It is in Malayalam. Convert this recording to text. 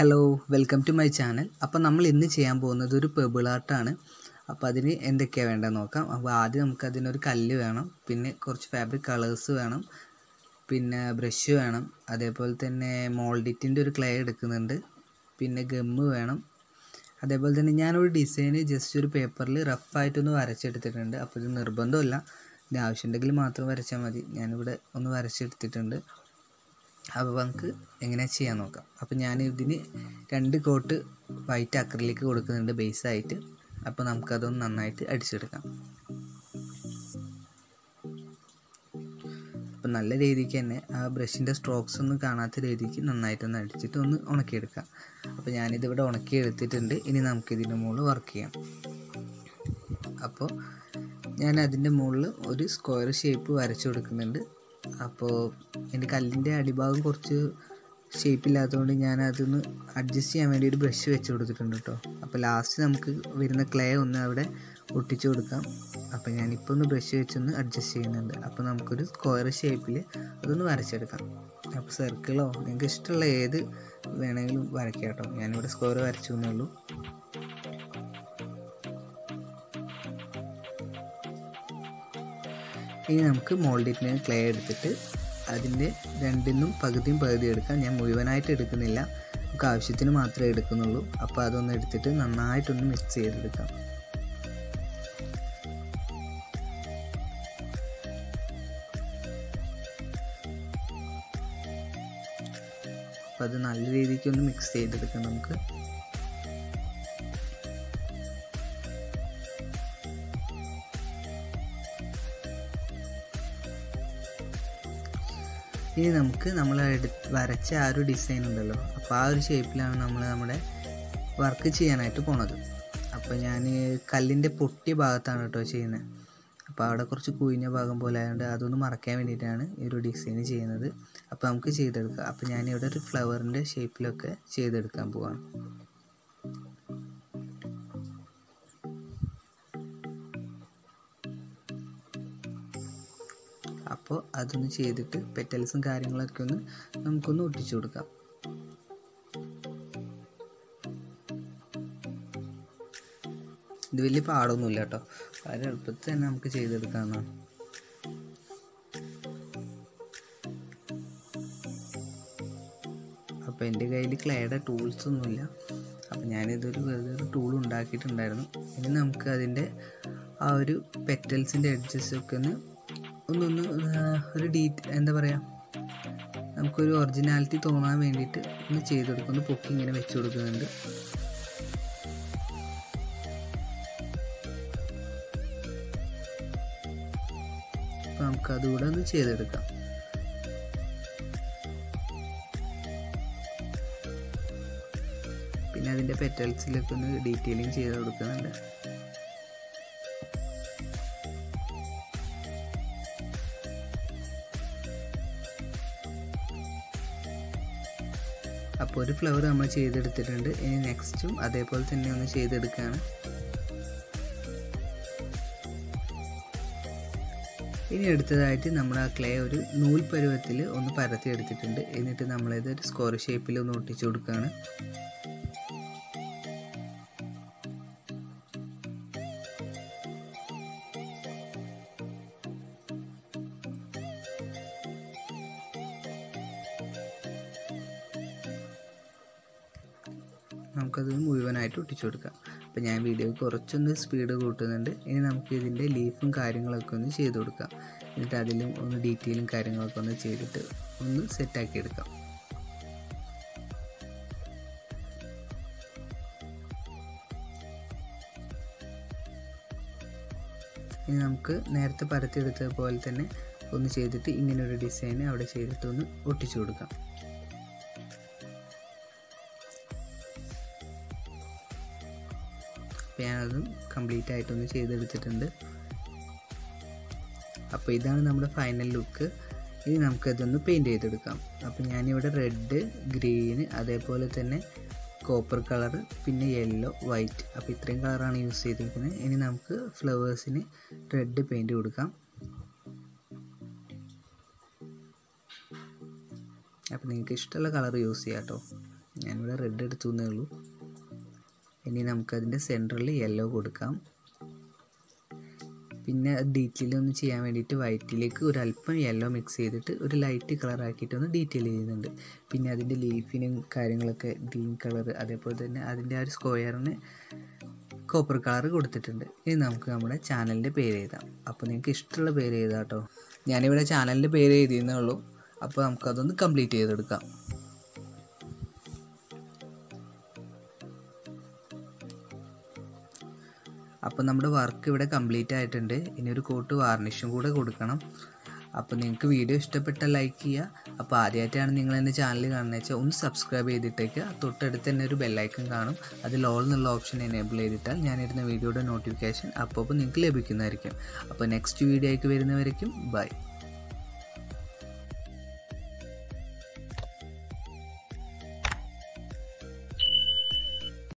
hello welcome to my channel അപ്പോൾ നമ്മൾ ഇന്ന് ചെയ്യാൻ പോകുന്നത് ഒരു പെബിൾ ആർട്ടാണ് അപ്പോൾ അതിന് എന്തൊക്കെയാണ് വേണ്ടതെന്ന് നോക്കാം അപ്പോൾ ആദ്യം നമുക്ക് അതിനൊരു കല്ല് വേണം പിന്നെ കുറച്ച് ഫാബ്രിക് കളേഴ്സ് വേണം പിന്നെ ബ്രഷ് വേണം അതേപോലെ തന്നെ മോൾഡിറ്റിൻ്റെ ഒരു ക്ലേ എടുക്കുന്നുണ്ട് പിന്നെ ഗമ്മ് വേണം അതേപോലെ തന്നെ ഞാനൊരു ഡിസൈന് ജസ്റ്റ് ഒരു പേപ്പറിൽ റഫായിട്ടൊന്ന് വരച്ചെടുത്തിട്ടുണ്ട് അപ്പോൾ ഇത് നിർബന്ധമല്ല ഇത് ആവശ്യമുണ്ടെങ്കിൽ മാത്രം വരച്ചാൽ മതി ഞാനിവിടെ ഒന്ന് വരച്ചെടുത്തിട്ടുണ്ട് അപ്പോൾ നമുക്ക് എങ്ങനെ ചെയ്യാൻ നോക്കാം അപ്പോൾ ഞാൻ ഇതിന് രണ്ട് കോട്ട് വൈറ്റ് അക്രലിക്ക് കൊടുക്കുന്നുണ്ട് ബേസായിട്ട് അപ്പോൾ നമുക്കതൊന്ന് നന്നായിട്ട് അടിച്ചെടുക്കാം അപ്പോൾ നല്ല രീതിക്ക് തന്നെ ആ ബ്രഷിൻ്റെ സ്ട്രോക്സ് ഒന്നും കാണാത്ത രീതിക്ക് നന്നായിട്ടൊന്ന് അടിച്ചിട്ട് ഒന്ന് ഉണക്കിയെടുക്കാം അപ്പോൾ ഞാനിതിവിടെ ഉണക്കി എടുത്തിട്ടുണ്ട് ഇനി നമുക്കിതിൻ്റെ മുകളിൽ വർക്ക് ചെയ്യാം അപ്പോൾ ഞാൻ അതിൻ്റെ മുകളിൽ ഒരു സ്ക്വയർ ഷേപ്പ് വരച്ചു കൊടുക്കുന്നുണ്ട് അപ്പോൾ എൻ്റെ കല്ലിൻ്റെ അടിഭാഗം കുറച്ച് ഷേപ്പില്ലാത്തതുകൊണ്ട് ഞാൻ അതൊന്ന് അഡ്ജസ്റ്റ് ചെയ്യാൻ വേണ്ടി ഒരു ബ്രഷ് വെച്ച് കൊടുത്തിട്ടുണ്ട് കേട്ടോ അപ്പോൾ ലാസ്റ്റ് നമുക്ക് വരുന്ന ക്ലേ ഒന്ന് അവിടെ ഒട്ടിച്ചു കൊടുക്കാം അപ്പോൾ ഞാനിപ്പോൾ ഒന്ന് ബ്രഷ് വെച്ചൊന്ന് അഡ്ജസ്റ്റ് ചെയ്യുന്നുണ്ട് അപ്പോൾ നമുക്കൊരു സ്ക്വയർ ഷേപ്പിൽ അതൊന്ന് വരച്ചെടുക്കാം അപ്പോൾ സർക്കിളോ നിങ്ങൾക്ക് ഇഷ്ടമുള്ള ഏത് വേണമെങ്കിലും വരയ്ക്കാം കേട്ടോ ഞാനിവിടെ സ്ക്വയർ വരച്ചു എന്നേ ഉള്ളൂ ഇനി നമുക്ക് മോൾഡിറ്റിന് ക്ലേ എടുത്തിട്ട് അതിൻ്റെ രണ്ടിനും പകുതിയും പകുതി എടുക്കാം ഞാൻ മുഴുവനായിട്ട് എടുക്കുന്നില്ല നമുക്ക് ആവശ്യത്തിന് മാത്രമേ എടുക്കുന്നുള്ളൂ അപ്പോൾ അതൊന്ന് എടുത്തിട്ട് നന്നായിട്ടൊന്ന് മിക്സ് ചെയ്തെടുക്കാം അപ്പോൾ അത് നല്ല രീതിക്ക് ഒന്ന് മിക്സ് ചെയ്തെടുക്കാം നമുക്ക് ഇനി നമുക്ക് നമ്മൾ എടു വരച്ച ആ ഒരു ഡിസൈൻ ഉണ്ടല്ലോ അപ്പോൾ ആ ഒരു ഷേപ്പിലാണ് നമ്മൾ നമ്മുടെ വർക്ക് ചെയ്യാനായിട്ട് പോണത് അപ്പോൾ ഞാൻ കല്ലിൻ്റെ പൊട്ടിയ ഭാഗത്താണ് കേട്ടോ ചെയ്യുന്നത് അപ്പോൾ അവിടെ കുറച്ച് കുഴിഞ്ഞ ഭാഗം പോലെ ആയതുകൊണ്ട് അതൊന്ന് മറക്കാൻ വേണ്ടിയിട്ടാണ് ഈ ഒരു ഡിസൈൻ ചെയ്യുന്നത് അപ്പോൾ നമുക്ക് ചെയ്തെടുക്കാം അപ്പോൾ ഞാനിവിടെ ഒരു ഫ്ലവറിൻ്റെ ഷേപ്പിലൊക്കെ ചെയ്തെടുക്കാൻ പോവാണ് അപ്പോൾ അതൊന്ന് ചെയ്തിട്ട് പെറ്റൽസും കാര്യങ്ങളൊക്കെ ഒന്ന് നമുക്കൊന്ന് ഒട്ടിച്ചു കൊടുക്കാം ഇത് വലിയ പാടൊന്നുമില്ല കേട്ടോ വളരെ എളുപ്പത്തിൽ തന്നെ നമുക്ക് ചെയ്തെടുക്കാവുന്നതാണ് അപ്പോൾ എൻ്റെ കയ്യിൽ ക്ലേയുടെ ടൂൾസ് ഒന്നുമില്ല അപ്പോൾ ഞാനിതൊരു വെറുതെ ഒരു ടൂൾ ഉണ്ടാക്കിയിട്ടുണ്ടായിരുന്നു ഇനി നമുക്ക് അതിൻ്റെ ആ ഒരു പെറ്റൽസിൻ്റെ എഡ്ജസ് ഒക്കെ ഒന്ന് ഒന്നൊന്ന് ഒരു ഡീറ്റ് എന്താ പറയുക നമുക്കൊരു ഒറിജിനാലിറ്റി തോന്നാൻ വേണ്ടിയിട്ട് ഒന്ന് ചെയ്ത് കൊടുക്കും ഒന്ന് പൊക്കി ഇങ്ങനെ വെച്ച് കൊടുക്കുന്നുണ്ട് അപ്പോൾ നമുക്ക് അതുകൂടെ ഒന്ന് ചെയ്തെടുക്കാം പിന്നെ അതിൻ്റെ പെറ്റൽസിലൊക്കെ ഒന്ന് ഡീറ്റെയിലിംഗ് ചെയ്ത് കൊടുക്കുന്നുണ്ട് അപ്പോൾ ഒരു ഫ്ലവർ നമ്മൾ ചെയ്തെടുത്തിട്ടുണ്ട് ഇനി നെക്സ്റ്റും അതേപോലെ തന്നെ ഒന്ന് ചെയ്തെടുക്കുകയാണ് ഇനി അടുത്തതായിട്ട് നമ്മൾ ആ ക്ലേ ഒരു നൂൽ പരുവത്തിൽ ഒന്ന് പരത്തി എടുത്തിട്ടുണ്ട് എന്നിട്ട് നമ്മളിത് ഒരു സ്ക്വയർ ഷേപ്പിൽ ഒന്ന് ഒട്ടിച്ചു കൊടുക്കുകയാണ് നമുക്കത് മുഴുവനായിട്ട് ഒട്ടിച്ചു കൊടുക്കാം അപ്പോൾ ഞാൻ വീഡിയോ കുറച്ചൊന്ന് സ്പീഡ് കൂട്ടുന്നുണ്ട് ഇനി നമുക്ക് ഇതിൻ്റെ ലീഫും കാര്യങ്ങളൊക്കെ ഒന്ന് ചെയ്ത് കൊടുക്കാം എന്നിട്ട് അതിലും ഒന്ന് ഡീറ്റെയിലും കാര്യങ്ങളൊക്കെ ഒന്ന് ചെയ്തിട്ട് ഒന്ന് സെറ്റാക്കി എടുക്കാം ഇനി നമുക്ക് നേരത്തെ പരത്തിയെടുത്തത് പോലെ തന്നെ ഒന്ന് ചെയ്തിട്ട് ഇങ്ങനൊരു ഡിസൈൻ അവിടെ ചെയ്തിട്ട് ഒന്ന് ഒട്ടിച്ചു കൊടുക്കാം അപ്പോൾ ഞാനതും കംപ്ലീറ്റ് ആയിട്ടൊന്ന് ചെയ്തെടുത്തിട്ടുണ്ട് അപ്പോൾ ഇതാണ് നമ്മുടെ ഫൈനൽ ലുക്ക് ഇനി നമുക്കതൊന്ന് പെയിൻറ് ചെയ്തെടുക്കാം അപ്പോൾ ഞാനിവിടെ റെഡ് ഗ്രീന് അതേപോലെ തന്നെ കോപ്പർ കളർ പിന്നെ യെല്ലോ വൈറ്റ് അപ്പോൾ ഇത്രയും കളറാണ് യൂസ് ചെയ്തിരിക്കുന്നത് ഇനി നമുക്ക് ഫ്ലവേഴ്സിന് റെഡ് പെയിൻറ് കൊടുക്കാം അപ്പോൾ നിങ്ങൾക്ക് ഇഷ്ടമുള്ള കളർ യൂസ് ചെയ്യാം കേട്ടോ ഞാനിവിടെ റെഡ് എടുത്തു എന്നേ ഉള്ളൂ ഇനി നമുക്കതിൻ്റെ സെൻറ്ററിൽ യെല്ലോ കൊടുക്കാം പിന്നെ ഡീറ്റെയിൽ ഒന്ന് ചെയ്യാൻ വേണ്ടിയിട്ട് വൈറ്റിലേക്ക് ഒരു അല്പം യെല്ലോ മിക്സ് ചെയ്തിട്ട് ഒരു ലൈറ്റ് കളർ ആക്കിയിട്ട് ഒന്ന് ഡീറ്റെയിൽ ചെയ്യുന്നുണ്ട് പിന്നെ അതിൻ്റെ ലീഫിനും കാര്യങ്ങളൊക്കെ ഗ്രീൻ കളർ അതേപോലെ തന്നെ അതിൻ്റെ ആ ഒരു സ്ക്വയറിന് കോപ്പർ കളർ കൊടുത്തിട്ടുണ്ട് ഇനി നമുക്ക് നമ്മുടെ ചാനലിൻ്റെ പേര് എഴുതാം അപ്പോൾ നിങ്ങൾക്ക് ഇഷ്ടമുള്ള പേര് എഴുതാം കേട്ടോ ഞാനിവിടെ ചാനലിൻ്റെ പേര് എഴുതിയെന്നേ ഉള്ളൂ അപ്പോൾ നമുക്കതൊന്ന് കംപ്ലീറ്റ് ചെയ്തെടുക്കാം അപ്പോൾ നമ്മുടെ വർക്ക് ഇവിടെ കംപ്ലീറ്റ് ആയിട്ടുണ്ട് ഇനി ഒരു കോട്ട് വാർണിഷും കൂടെ കൊടുക്കണം അപ്പോൾ നിങ്ങൾക്ക് വീഡിയോ ഇഷ്ടപ്പെട്ട ലൈക്ക് ചെയ്യുക അപ്പോൾ ആദ്യമായിട്ടാണ് നിങ്ങൾ എൻ്റെ ചാനൽ കാണുന്നത് വെച്ചാൽ ഒന്ന് സബ്സ്ക്രൈബ് ചെയ്തിട്ടേക്ക് തൊട്ടടുത്ത് തന്നെ ഒരു ബെല്ലൈക്കൺ കാണും അതിൽ ഓൾ എന്നുള്ള ഓപ്ഷൻ എനേബിൾ ചെയ്തിട്ടാൽ ഞാനിടുന്ന വീഡിയോയുടെ നോട്ടിഫിക്കേഷൻ അപ്പോൾ നിങ്ങൾക്ക് ലഭിക്കുന്നതായിരിക്കും അപ്പോൾ നെക്സ്റ്റ് വീഡിയോ ആയിട്ട് വരുന്നവരേക്കും ബൈ